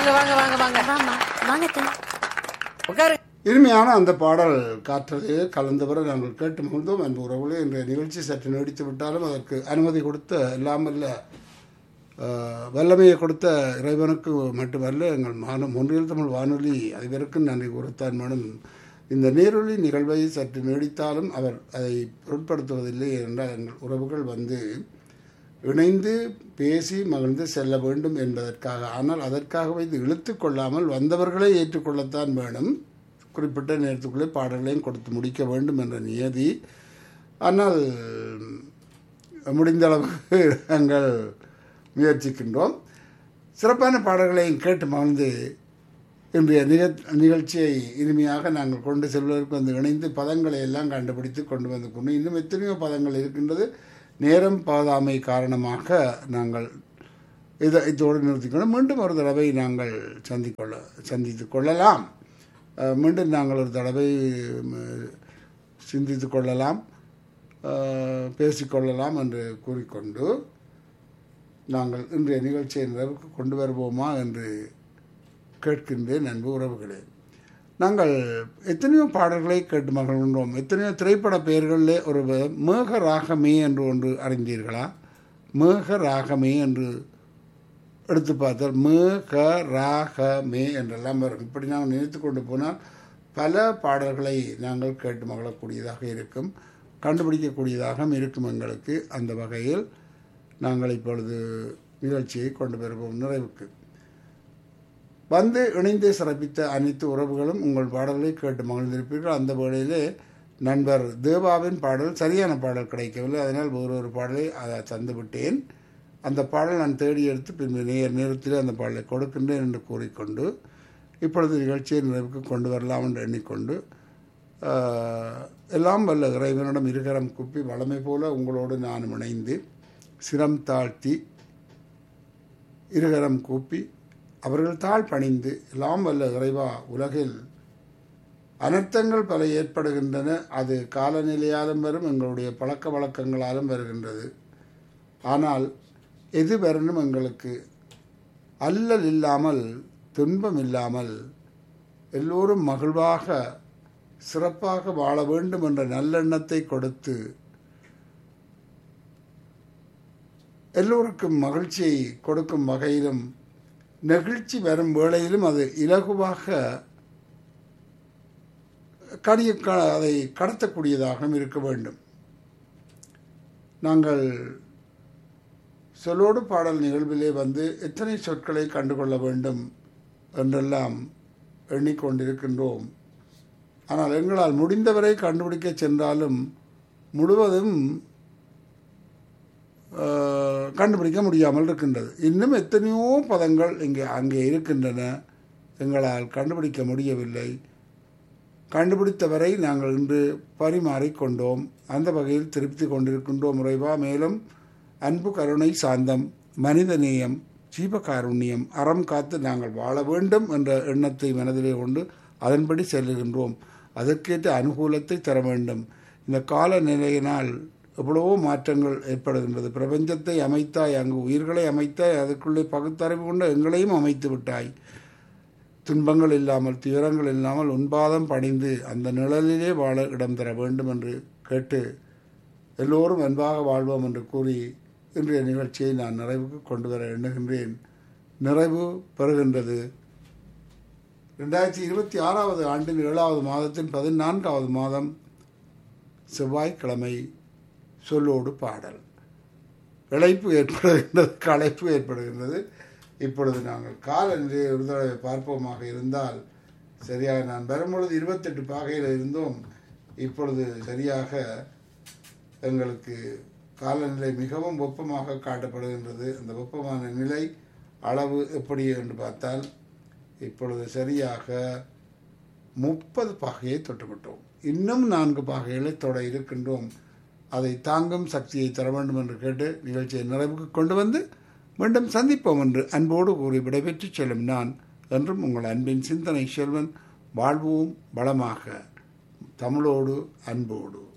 வாங்க வாங்க வாங்க வாங்க வாமா வாங்க அத்தை. உட்காரு இனிமையான அந்த பாடல் காற்றலையே கலந்தவரை நாங்கள் கேட்டு மகிழ்ந்தோம் அன்பு உறவுகளே இன்றைய நிகழ்ச்சி சற்று நீடித்து விட்டாலும் அதற்கு அனுமதி கொடுத்த எல்லாமல்ல ஆஹ், வல்லமையை கொடுத்த இறைவனுக்கு மட்டுமல்ல எங்கள் மானம் ஒன்றியல் தமிழ் வானொலி அதிபருக்கும் நன்றி கூறத்தான் மேடம் இந்த நேரொலி நிகழ்வை சற்று நீடித்தாலும் அவர் அதை பொருட்படுத்துவதில்லை என்றால் எங்கள் உறவுகள் வந்து இணைந்து பேசி மகிழ்ந்து செல்ல வேண்டும் என்பதற்காக ஆனால் அதற்காகவே இது இழுத்து கொள்ளாமல் வந்தவர்களை ஏற்றுக்கொள்ளத்தான் வேணும் குறிப்பிட்ட நேரத்துக்குள்ளே பாடல்களையும் கொடுத்து முடிக்க வேண்டும் என்ற நியதி ஆனால் முடிந்த அளவுக்கு நாங்கள் முயற்சிக்கின்றோம் சிறப்பான பாடல்களையும் கேட்டு மகிழ்ந்து இன்றைய நிகழ் நிகழ்ச்சியை இனிமையாக நாங்கள் கொண்டு செல்வதற்கு வந்து இணைந்து பதங்களை எல்லாம் கண்டுபிடித்து கொண்டு வந்து கொண்டு இன்னும் எத்தனையோ பதங்கள் இருக்கின்றது நேரம் பாதாமை காரணமாக நாங்கள் இதை இதோடு நிறுத்திக்கொண்டு மீண்டும் ஒரு தடவை நாங்கள் சந்திக்கொள்ள சந்தித்து கொள்ளலாம் அஹ், மீண்டும் நாங்கள் ஒரு தடவை ம், சிந்தித்து கொள்ளலாம் அஹ், பேசிக்கொள்ளலாம் என்று கூறிக்கொண்டு நாங்கள் இன்றைய நிகழ்ச்சியை நிறைவுக்கு கொண்டு வருவோமா என்று கேட்கின்றேன் அன்பு உறவுகளே நாங்கள் எத்தனையோ பாடல்களை கேட்டு மகிழ்கின்றோம் எத்தனையோ திரைப்பட பெயர்களிலே ஒரு வ- மேக ராகமே என்று ஒன்று அறிந்தீர்களா மேக ராகமே என்று எடுத்து பார்த்தால் மேக ராகமே என்றெல்லாம் வரும் இப்படி நாங்கள் நினைத்து கொண்டு போனால் பல பாடல்களை நாங்கள் கேட்டு மகிழக்கூடியதாக இருக்கும் கண்டுபிடிக்கக்கூடியதாகவும் இருக்கும் எங்களுக்கு அந்த வகையில் நாங்கள் இப்பொழுது நிகழ்ச்சியை கொண்டு வருவோம் நிறைவுக்கு வந்து இணைந்து சிறப்பித்த அனைத்து உறவுகளும் உங்கள் பாடல்களை கேட்டு மகிழ்ந்திருப்பீர்கள் அந்த வேளையிலே நண்பர் தேவாவின் பாடல் சரியான பாடல் கிடைக்கவில்லை அதனால் வேறு ஒரு பாடலை அதை தந்து விட்டேன் அந்த பாடல் நான் தேடி எடுத்து பின்பு நேர் நேரத்தில் அந்த பாடலை கொடுக்கின்றேன் என்று கூறிக்கொண்டு இப்பொழுது நிகழ்ச்சியை நிறைவுக்கு கொண்டு வரலாம் என்று எண்ணிக்கொண்டு ஆஹ், எல்லாம் வல்ல இறைவனிடம் இருகரம் குப்பி வளமை போல உங்களோடு நானும் இணைந்து சிரம் தாழ்த்தி இருகரம் கூப்பி அவர்கள் தாழ் பணிந்து எல்லாம் வல்ல இறைவா உலகில் அனர்த்தங்கள் பல ஏற்படுகின்றன அது காலநிலையாலும் வரும் எங்களுடைய பழக்க வழக்கங்களாலும் வருகின்றது ஆனால் எது வரணும் எங்களுக்கு அல்லல் இல்லாமல் துன்பம் இல்லாமல் எல்லோரும் மகிழ்வாக சிறப்பாக வாழ வேண்டும் என்ற நல்லெண்ணத்தை கொடுத்து எல்லோருக்கும் மகிழ்ச்சியை கொடுக்கும் வகையிலும் நெகிழ்ச்சி வரும் வேளையிலும் அது இலகுவாக கடிய க அதை கடத்தக்கூடியதாகவும் இருக்க வேண்டும் நாங்கள் சொல்லோடு பாடல் நிகழ்விலே வந்து எத்தனை சொற்களை கண்டுகொள்ள வேண்டும் என்றெல்லாம் எண்ணிக்கொண்டிருக்கின்றோம் ஆனால் எங்களால் முடிந்தவரை கண்டுபிடிக்க சென்றாலும் முழுவதும் ஆஹ், கண்டுபிடிக்க முடியாமல் இருக்கின்றது இன்னும் எத்தனையோ பதங்கள் இங்கே அங்கே இருக்கின்றன எங்களால் கண்டுபிடிக்க முடியவில்லை கண்டுபிடித்தவரை நாங்கள் இன்று பரிமாறிக்கொண்டோம் அந்த வகையில் திருப்தி கொண்டிருக்கின்றோம் முறைவா மேலும் அன்பு கருணை சாந்தம் மனித நேயம் ஜீவகாருண்யம் அறம் காத்து நாங்கள் வாழ வேண்டும் என்ற எண்ணத்தை மனதிலே கொண்டு அதன்படி செல்லுகின்றோம் அதற்கேற்ற அனுகூலத்தை தர வேண்டும் இந்த கால நிலையினால் எவ்வளவோ மாற்றங்கள் ஏற்படுகின்றது பிரபஞ்சத்தை அமைத்தாய் அங்கு உயிர்களை அமைத்தாய் அதற்குள்ளே பகுத்தறிவு கொண்ட எங்களையும் அமைத்து விட்டாய் துன்பங்கள் இல்லாமல் துயரங்கள் இல்லாமல் உன்பாதம் பணிந்து அந்த நிழலிலே வாழ இடம் தர வேண்டும் என்று கேட்டு எல்லோரும் அன்பாக வாழ்வோம் என்று கூறி இன்றைய நிகழ்ச்சியை நான் நிறைவுக்கு கொண்டு வர எண்ணுகின்றேன் நிறைவு பெறுகின்றது ரெண்டாயிரத்தி இருபத்தி ஆறாவது ஆண்டின் ஏழாவது மாதத்தின் பதினான்காவது மாதம் செவ்வாய்க்கிழமை சொல்லோடு பாடல் இழைப்பு ஏற்படுகின்றது களைப்பு ஏற்படுகின்றது இப்பொழுது நாங்கள் காலநிலையை ஒரு தடவை பார்ப்போமாக இருந்தால் சரியாக நான் வரும்பொழுது இருபத்தெட்டு பாகையில் இருந்தோம் இப்பொழுது சரியாக எங்களுக்கு காலநிலை மிகவும் வெப்பமாக காட்டப்படுகின்றது அந்த வெப்பமான நிலை அளவு எப்படி என்று பார்த்தால் இப்பொழுது சரியாக முப்பது பாகையை தொட்டுவிட்டோம் இன்னும் நான்கு பாகைகளை தொட இருக்கின்றோம் அதை தாங்கும் சக்தியை தர வேண்டும் என்று கேட்டு நிகழ்ச்சியை நிறைவுக்கு கொண்டு வந்து மீண்டும் சந்திப்போம் என்று அன்போடு கூறி விடைபெற்று செல்லும் நான் என்றும் உங்கள் அன்பின் சிந்தனை செல்வன் வாழ்வோம் வளமாக தமிழோடு அன்போடு